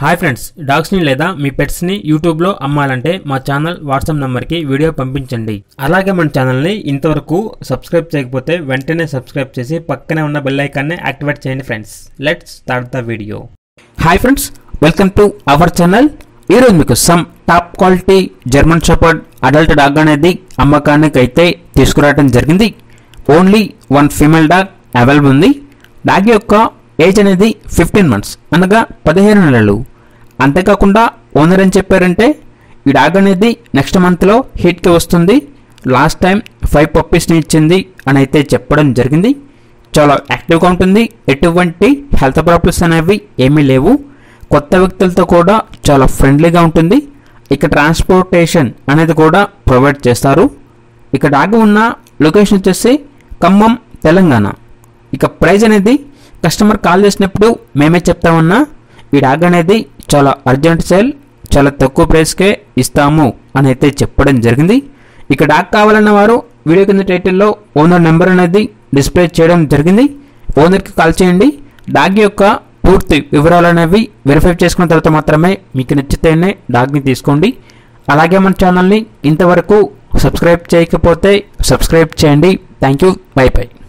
hi friends డాగ్స్ని లేదా మీ పెట్స్ని యూట్యూబ్లో అమ్మాలంటే మా ఛానల్ వాట్సాప్ నెంబర్కి వీడియో పంపించండి అలాగే మన ఛానల్ని ఇంతవరకు సబ్స్క్రైబ్ చేయకపోతే వెంటనే సబ్స్క్రైబ్ చేసి పక్కనే ఉన్న బెల్ ఐకాన్ని యాక్టివేట్ చేయండి friends let's start the video hi friends welcome to our channel ఈరోజు మీకు some top quality German shepherd adult dog అనేది అమ్మకానికి అయితే తీసుకురావడం జరిగింది only one female dog available ఉంది డాగ్ యొక్క ఏజ్ అనేది ఫిఫ్టీన్ మంత్స్ అనగా పదిహేను నెలలు అంతేకాకుండా ఓనర్ ఏం చెప్పారంటే ఈ డాగ్ అనేది నెక్స్ట్ మంత్లో హీట్కి వస్తుంది లాస్ట్ టైం ఫైవ్ పప్పీస్ని ఇచ్చింది అని అయితే చెప్పడం జరిగింది చాలా యాక్టివ్గా ఉంటుంది ఎటువంటి హెల్త్ ప్రాబ్లమ్స్ అనేవి ఏమీ లేవు కొత్త వ్యక్తులతో కూడా చాలా ఫ్రెండ్లీగా ఉంటుంది ఇక ట్రాన్స్పోర్టేషన్ అనేది కూడా ప్రొవైడ్ చేస్తారు ఇక డాగ్ ఉన్న లొకేషన్ వచ్చేసి ఖమ్మం తెలంగాణ ఇక ప్రైజ్ అనేది కస్టమర్ కాల్ చేసినప్పుడు మేమే చెప్తామన్నా ఈ డాగ్ అనేది చాలా అర్జెంట్ సేల్ చాలా తక్కువ ప్రైస్కే ఇస్తాము అని అయితే చెప్పడం జరిగింది ఇక డాగ్ కావాలన్న వారు వీడియో కింద టైటిల్లో ఓనర్ నెంబర్ అనేది డిస్ప్లే చేయడం జరిగింది ఓనర్కి కాల్ చేయండి డాగ్ యొక్క పూర్తి వివరాలు అనేవి వెరిఫై చేసుకున్న తర్వాత మాత్రమే మీకు నచ్చితేనే డాగ్ని తీసుకోండి అలాగే మన ఛానల్ని ఇంతవరకు సబ్స్క్రైబ్ చేయకపోతే సబ్స్క్రైబ్ చేయండి థ్యాంక్ యూ బై బై